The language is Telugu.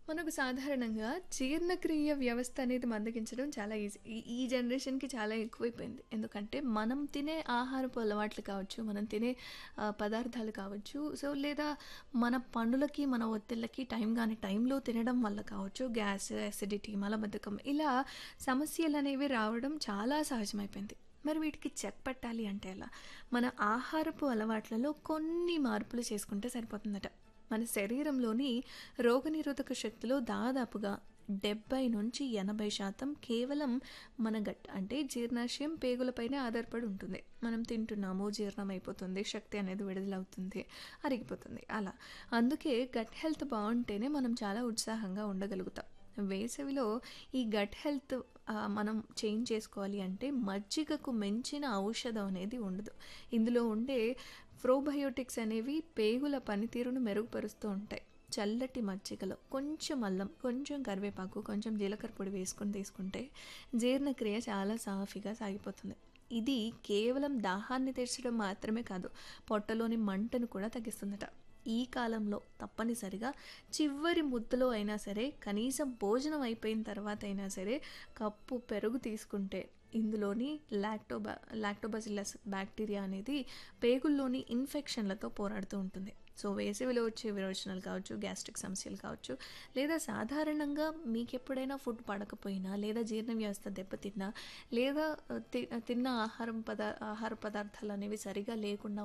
మనకు సాధారణంగా జీర్ణక్రియ వ్యవస్థ అనేది మందగించడం చాలా ఈజీ ఈ ఈ జనరేషన్కి చాలా ఎక్కువైపోయింది ఎందుకంటే మనం తినే ఆహారపు అలవాట్లు కావచ్చు మనం తినే ఆ, పదార్థాలు కావచ్చు సో లేదా మన పనులకి మన ఒత్తిళ్ళకి టైం కానీ టైంలో తినడం వల్ల కావచ్చు గ్యాస్ అసిడిటీ మలబద్ధకం ఇలా సమస్యలు అనేవి రావడం చాలా సహజమైపోయింది మరి వీటికి చెక్ పెట్టాలి అంటే ఎలా మన ఆహారపు అలవాట్లలో కొన్ని మార్పులు చేసుకుంటే సరిపోతుందట మన శరీరంలోని రోగనిరోధక శక్తిలో దాదాపుగా డెబ్బై నుంచి ఎనభై శాతం కేవలం మన గట్ అంటే జీర్ణాశయం పేగులపైనే ఆధారపడి ఉంటుంది మనం తింటున్నాము జీర్ణం అయిపోతుంది శక్తి అనేది విడుదలవుతుంది అరిగిపోతుంది అలా అందుకే గట్ హెల్త్ బాగుంటేనే మనం చాలా ఉత్సాహంగా ఉండగలుగుతాం వేసవిలో ఈ గట్ హెల్త్ ఆ, మనం చేంజ్ చేసుకోవాలి అంటే మజ్జిగకు మించిన ఔషధం అనేది ఉండదు ఇందులో ఉండే ప్రోబయోటిక్స్ అనేవి పేగుల పనితీరును మెరుగుపరుస్తూ ఉంటాయి చల్లటి మజ్జిగలో కొంచెం అల్లం కొంచెం కరివేపాకు కొంచెం జీలకర్ర పొడి వేసుకొని తీసుకుంటే జీర్ణక్రియ చాలా సాఫీగా సాగిపోతుంది ఇది కేవలం దాహాన్ని తీర్చడం మాత్రమే కాదు పొట్టలోని మంటను కూడా తగ్గిస్తుందట ఈ కాలంలో తప్పనిసరిగా చివరి ముద్దలో అయినా సరే కనీసం భోజనం అయిపోయిన తర్వాత అయినా సరే కప్పు పెరుగు తీసుకుంటే ఇందులోని లాక్టోబా లాక్టోబాసిల్లస్ బ్యాక్టీరియా అనేది పేగుల్లోని ఇన్ఫెక్షన్లతో పోరాడుతూ ఉంటుంది సో వేసవిలో వచ్చే విరోచనాలు కావచ్చు గ్యాస్ట్రిక్ సమస్యలు కావచ్చు లేదా సాధారణంగా మీకు ఎప్పుడైనా ఫుడ్ పడకపోయినా లేదా జీర్ణ వ్యవస్థ దెబ్బతిన్నా లేదా తి- తిన్న ఆహారం పదా ఆహార పదార్థాలు అనేవి సరిగా లేకుండా